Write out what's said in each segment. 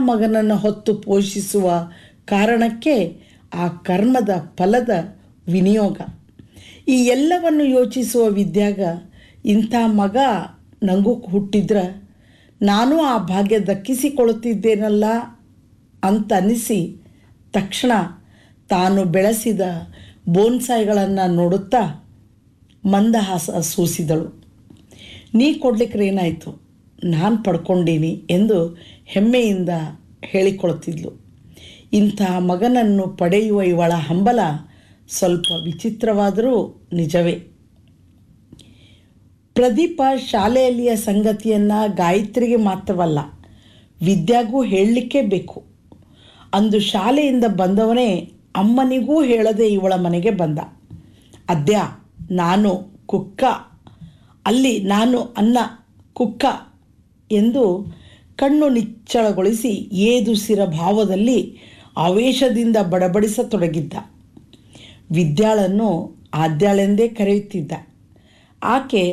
ಮಗನನ್ನು ಹೊತ್ತು ಪೋಷಿಸುವ ಕಾರಣಕ್ಕೆ ಆ ಕರ್ಮದ ಫಲದ ವಿನಿಯೋಗ ಈ ಎಲ್ಲವನ್ನು ಯೋಚಿಸುವ ವಿದ್ಯಾಗ ಇಂಥ ಮಗ ನನಗೂ ಹುಟ್ಟಿದ್ರೆ ನಾನು ಆ ಭಾಗ್ಯ ದಕ್ಕಿಸಿಕೊಳ್ಳುತ್ತಿದ್ದೇನಲ್ಲ ಅಂತ ಅನಿಸಿ ತಕ್ಷಣ ತಾನು ಬೆಳೆಸಿದ ಬೋನ್ಸಾಯಿಗಳನ್ನು ನೋಡುತ್ತಾ ಮಂದಹಾಸ ಸೂಸಿದಳು ನೀ ಕೊಡ್ಲಿಕ್ಕೆ ಏನಾಯಿತು ನಾನು ಪಡ್ಕೊಂಡೀನಿ ಎಂದು ಹೆಮ್ಮೆಯಿಂದ ಹೇಳಿಕೊಳ್ತಿದ್ಲು ಇಂಥ ಮಗನನ್ನು ಪಡೆಯುವ ಇವಳ ಹಂಬಲ ಸ್ವಲ್ಪ ವಿಚಿತ್ರವಾದರೂ ನಿಜವೇ ಪ್ರದೀಪ ಶಾಲೆಯಲ್ಲಿಯ ಸಂಗತಿಯನ್ನು ಗಾಯತ್ರಿಗೆ ಮಾತ್ರವಲ್ಲ ವಿದ್ಯಾಗೂ ಹೇಳಲಿಕ್ಕೇ ಬೇಕು ಅಂದು ಶಾಲೆಯಿಂದ ಬಂದವನೇ ಅಮ್ಮನಿಗೂ ಹೇಳದೆ ಇವಳ ಮನೆಗೆ ಬಂದ ಅದ್ಯ ನಾನು ಕುಕ್ಕ ಅಲ್ಲಿ ನಾನು ಅನ್ನ ಕುಕ್ಕ ಎಂದು ಕಣ್ಣು ನಿಚ್ಚಳಗೊಳಿಸಿ ಏದುಸಿರ ಭಾವದಲ್ಲಿ ಆವೇಶದಿಂದ ಬಡಬಡಿಸತೊಡಗಿದ್ದ ವಿದ್ಯಾಳನ್ನು ಆದ್ಯಾಳೆಂದೇ ಕರೆಯುತ್ತಿದ್ದ ಆಕೆ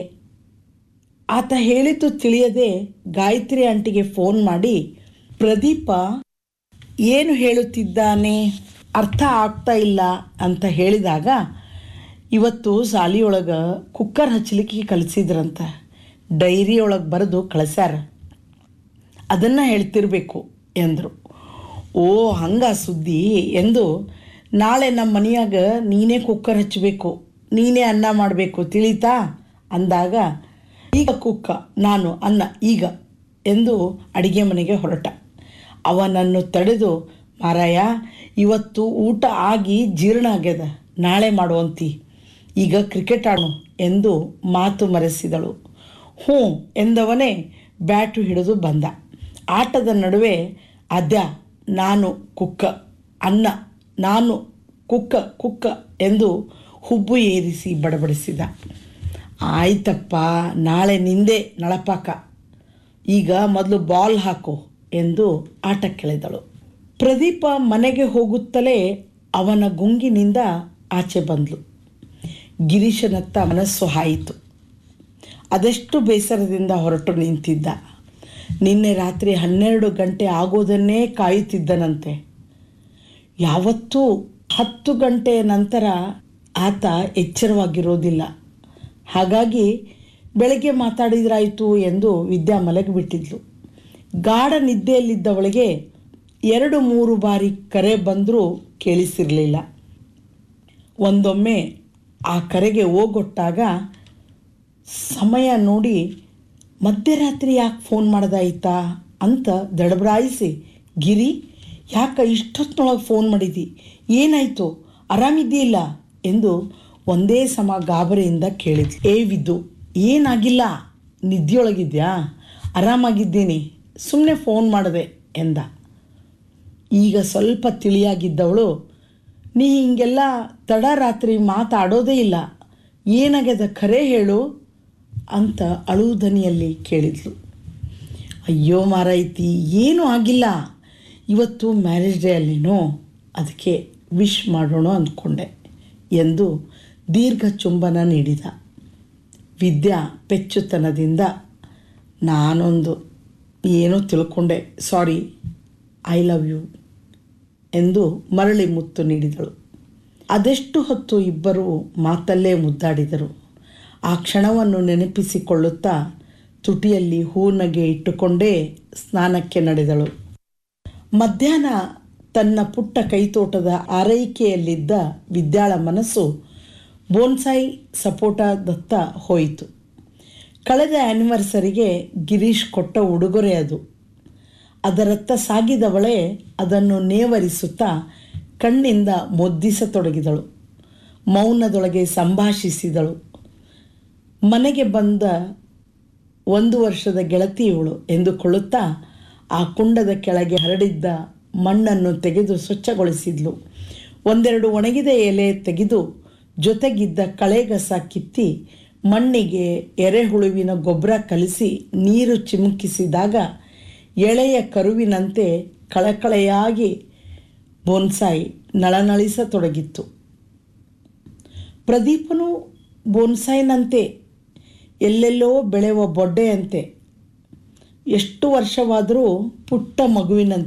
ಆತ ಹೇಳಿದ್ದು ತಿಳಿಯದೆ ಗಾಯತ್ರಿ ಆಂಟಿಗೆ ಫೋನ್ ಮಾಡಿ ಪ್ರದೀಪ ಏನು ಹೇಳುತ್ತಿದ್ದಾನೆ ಅರ್ಥ ಆಗ್ತಾ ಇಲ್ಲ ಅಂತ ಹೇಳಿದಾಗ ಇವತ್ತು ಸಾಲಿಯೊಳಗೆ ಕುಕ್ಕರ್ ಹಚ್ಚಲಿಕ್ಕೆ ಕಲಿಸಿದ್ರಂತ ಡೈರಿ ಒಳಗೆ ಬರೆದು ಕಳಿಸ್ಯಾರ ಅದನ್ನು ಹೇಳ್ತಿರ್ಬೇಕು ಎಂದರು ಓ ಹಂಗ ಸುದ್ದಿ ಎಂದು ನಾಳೆ ನಮ್ಮ ಮನೆಯಾಗ ನೀನೇ ಕುಕ್ಕರ್ ಹಚ್ಚಬೇಕು ನೀನೇ ಅನ್ನ ಮಾಡಬೇಕು ತಿಳಿತಾ ಅಂದಾಗ ಈಗ ಕುಕ್ಕ ನಾನು ಅನ್ನ ಈಗ ಎಂದು ಅಡಿಗೆ ಮನೆಗೆ ಹೊರಟ ಅವನನ್ನು ತಡೆದು ಮಾರಾಯ ಇವತ್ತು ಊಟ ಆಗಿ ಜೀರ್ಣ ಆಗ್ಯದ ನಾಳೆ ಮಾಡುವಂತಿ ಈಗ ಕ್ರಿಕೆಟ್ ಆಡೋಣ ಎಂದು ಮಾತು ಮರೆಸಿದಳು ಹ್ಞೂ ಎಂದವನೇ ಬ್ಯಾಟು ಹಿಡಿದು ಬಂದ ಆಟದ ನಡುವೆ ಅದ್ಯ ನಾನು ಕುಕ್ಕ ಅನ್ನ ನಾನು ಕುಕ್ಕ ಕುಕ್ಕ ಎಂದು ಹುಬ್ಬು ಏರಿಸಿ ಬಡಬಡಿಸಿದ ಆಯ್ತಪ್ಪ ನಾಳೆ ನಿಂದೆ ನಳಪಾಕ ಈಗ ಮೊದಲು ಬಾಲ್ ಹಾಕು ಎಂದು ಆಟಕ್ಕೆಳೆದಳು ಪ್ರದೀಪ ಮನೆಗೆ ಹೋಗುತ್ತಲೇ ಅವನ ಗುಂಗಿನಿಂದ ಆಚೆ ಬಂದ್ಲು ಗಿರೀಶನತ್ತ ಮನಸ್ಸು ಹಾಯಿತು ಅದೆಷ್ಟು ಬೇಸರದಿಂದ ಹೊರಟು ನಿಂತಿದ್ದ ನಿನ್ನೆ ರಾತ್ರಿ ಹನ್ನೆರಡು ಗಂಟೆ ಆಗೋದನ್ನೇ ಕಾಯುತ್ತಿದ್ದನಂತೆ ಯಾವತ್ತೂ ಹತ್ತು ಗಂಟೆಯ ನಂತರ ಆತ ಎಚ್ಚರವಾಗಿರೋದಿಲ್ಲ ಹಾಗಾಗಿ ಬೆಳಗ್ಗೆ ಮಾತಾಡಿದ್ರಾಯಿತು ಎಂದು ವಿದ್ಯಾ ಮಲಗಿಬಿಟ್ಟಿದ್ಲು ಗಾಢ ನಿದ್ದೆಯಲ್ಲಿದ್ದವಳಿಗೆ ಎರಡು ಮೂರು ಬಾರಿ ಕರೆ ಬಂದರೂ ಕೇಳಿಸಿರಲಿಲ್ಲ ಒಂದೊಮ್ಮೆ ಆ ಕರೆಗೆ ಓಗೊಟ್ಟಾಗ ಸಮಯ ನೋಡಿ ಮಧ್ಯರಾತ್ರಿ ಯಾಕೆ ಫೋನ್ ಮಾಡ್ದಾಯ್ತಾ ಅಂತ ದಡಬರಾಯಿಸಿ ಗಿರಿ ಯಾಕೆ ಇಷ್ಟೊತ್ತಿನೊಳಗೆ ಫೋನ್ ಮಾಡಿದಿ ಏನಾಯಿತು ಆರಾಮಿದ್ದೀಲ್ಲ ಎಂದು ಒಂದೇ ಸಮ ಗಾಬರಿಯಿಂದ ಕೇಳಿದ್ಲು ಏ ವಿದ್ದು ಏನಾಗಿಲ್ಲ ನಿದ್ದೆಯೊಳಗಿದ್ಯಾ ಆರಾಮಾಗಿದ್ದೀನಿ ಸುಮ್ಮನೆ ಫೋನ್ ಮಾಡಿದೆ ಎಂದ ಈಗ ಸ್ವಲ್ಪ ತಿಳಿಯಾಗಿದ್ದವಳು ನೀ ಹಿಂಗೆಲ್ಲ ತಡ ರಾತ್ರಿ ಮಾತಾಡೋದೇ ಇಲ್ಲ ಏನಾಗ್ಯದ ಖರೆ ಹೇಳು ಅಂತ ಅಳುವುದನಿಯಲ್ಲಿ ಕೇಳಿದ್ಲು ಅಯ್ಯೋ ಮಾರೈತಿ ಏನೂ ಆಗಿಲ್ಲ ಇವತ್ತು ಮ್ಯಾರೇಜ್ ಡೇ ಅಲ್ಲೇನೋ ಅದಕ್ಕೆ ವಿಶ್ ಮಾಡೋಣ ಅಂದ್ಕೊಂಡೆ ಎಂದು ದೀರ್ಘ ಚುಂಬನ ನೀಡಿದ ವಿದ್ಯಾ ಪೆಚ್ಚುತನದಿಂದ ನಾನೊಂದು ಏನೋ ತಿಳ್ಕೊಂಡೆ ಸಾರಿ ಐ ಲವ್ ಯು ಎಂದು ಮರಳಿ ಮುತ್ತು ನೀಡಿದಳು ಅದೆಷ್ಟು ಹೊತ್ತು ಇಬ್ಬರು ಮಾತಲ್ಲೇ ಮುದ್ದಾಡಿದರು ಆ ಕ್ಷಣವನ್ನು ನೆನಪಿಸಿಕೊಳ್ಳುತ್ತಾ ತುಟಿಯಲ್ಲಿ ಹೂನಗೆ ಇಟ್ಟುಕೊಂಡೇ ಸ್ನಾನಕ್ಕೆ ನಡೆದಳು ಮಧ್ಯಾಹ್ನ ತನ್ನ ಪುಟ್ಟ ಕೈತೋಟದ ಆರೈಕೆಯಲ್ಲಿದ್ದ ವಿದ್ಯಾಳ ಮನಸ್ಸು ಬೋನ್ಸಾಯಿ ಸಪೋಟದತ್ತ ಹೋಯಿತು ಕಳೆದ ಆ್ಯನಿವರ್ಸರಿಗೆ ಗಿರೀಶ್ ಕೊಟ್ಟ ಉಡುಗೊರೆ ಅದು ಅದರತ್ತ ಸಾಗಿದವಳೇ ಅದನ್ನು ನೇವರಿಸುತ್ತಾ ಕಣ್ಣಿಂದ ಮೊದ್ದಿಸತೊಡಗಿದಳು ಮೌನದೊಳಗೆ ಸಂಭಾಷಿಸಿದಳು ಮನೆಗೆ ಬಂದ ಒಂದು ವರ್ಷದ ಗೆಳತಿ ಇವಳು ಎಂದುಕೊಳ್ಳುತ್ತಾ ಆ ಕುಂಡದ ಕೆಳಗೆ ಹರಡಿದ್ದ ಮಣ್ಣನ್ನು ತೆಗೆದು ಸ್ವಚ್ಛಗೊಳಿಸಿದ್ಲು ಒಂದೆರಡು ಒಣಗಿದ ಎಲೆ ತೆಗೆದು ಜೊತೆಗಿದ್ದ ಕಳೆಗಸ ಕಿತ್ತಿ ಮಣ್ಣಿಗೆ ಎರೆಹುಳುವಿನ ಗೊಬ್ಬರ ಕಲಿಸಿ ನೀರು ಚಿಮುಕಿಸಿದಾಗ ಎಳೆಯ ಕರುವಿನಂತೆ ಕಳಕಳೆಯಾಗಿ ಬೋನ್ಸಾಯಿ ನಳನಳಿಸತೊಡಗಿತ್ತು ಪ್ರದೀಪನು ಬೋನ್ಸಾಯಿನಂತೆ ಎಲ್ಲೆಲ್ಲೋ ಬೆಳೆಯುವ ಬೊಡ್ಡೆಯಂತೆ ಎಷ್ಟು ವರ್ಷವಾದರೂ ಪುಟ್ಟ ಮಗುವಿನಂತೆ